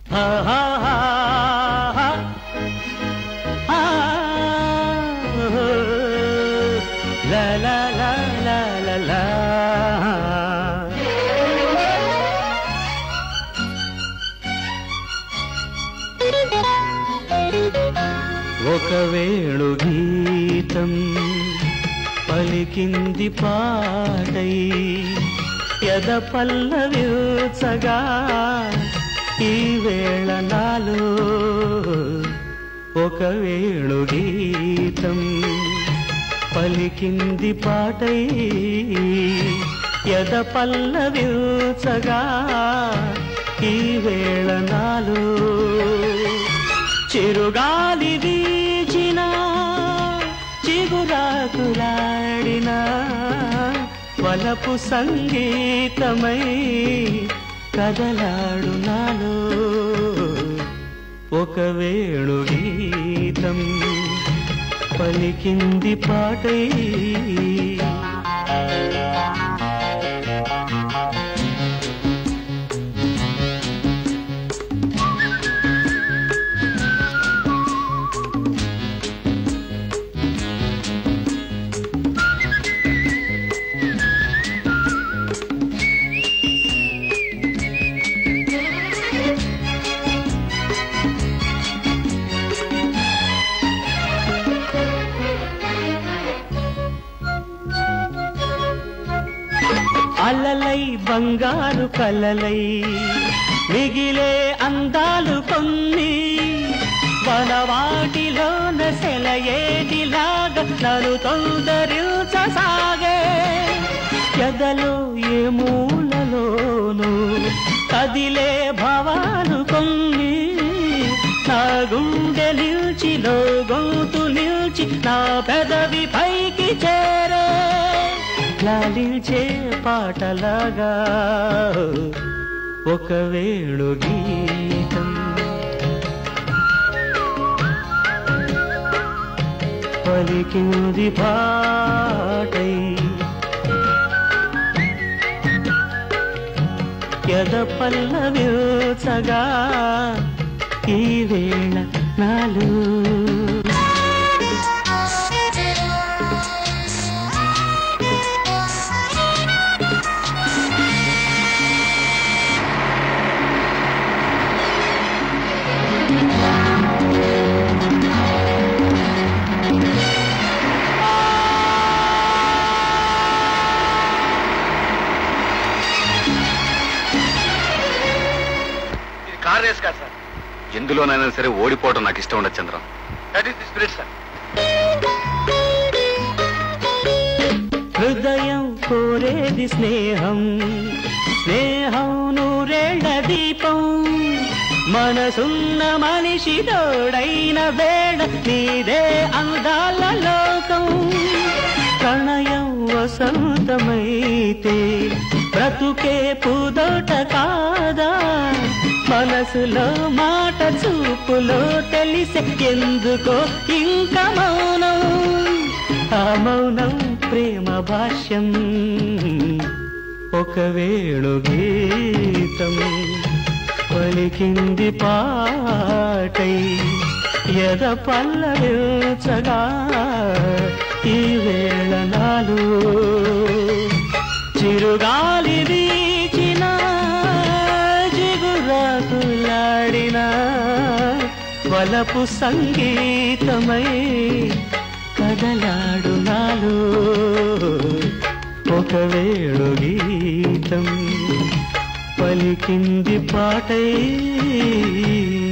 La la la la la la ఒక వేణు గీతం పలికింది పాటై ఎద పల్లవిల్చగా ఈ వేళ నాలో ఒక వేణు గీతం పలికింది పాటై ఎద పల్లవిల్చగా ఈ వేళ నాలో చిరుగాలి వీచిన చిగురాకులాడిన వలపు సంగీతమై కదలాడు నాలో ఒక వేణు గీతం పలికింది పాటై అలలై బంగారు కలలై మిగిలే అందాలు కొన్ని వనవాటిలోన సెలయేటిలాగా నన్ను తొందరించసాగే ఎదలో ఏ మూలలోను కదిలే భవాలు కొన్ని నా గుండె నిల్చి లో గొంతు నిల్చి నా పెదవి పైకి చేరే లాలించే పాటలాగా ఒక వేణు గీతం పలికింది పాటై ఎద పల్లవిల్చగా ఈ వేళ నాలు ఇది కార్ రేస్ కాదు సార్ ఎందులోనైనా సరే ఓడిపోవడం నాకు ఇష్టం ఉండదు Chandram that is the spirit sir హృదయం కోరేది స్నేహం స్నేహం నూరేళ్ల దీపం మనసున్న మనిషి తోడైన వేళ నీదే అందాల లోకం ప్రణయం వసంతమైతే బ్రతుకే పూదోట కాదా మనసులో మాట చూపులో తెలిసే ఎందుకో ఇంకా మౌనం ఆ మౌనం ప్రేమ భాష్యం ఒక వేణు గీతం పలికింది పాటై ఎద పల్లవిల్చగా ఈ వేళ నాలు చిరుగాలి వీచిన జిగురాకులాడిన వలపు సంగీతమై కదలాడు నాలో ఒక వేణు గీతం పలికింది పాటై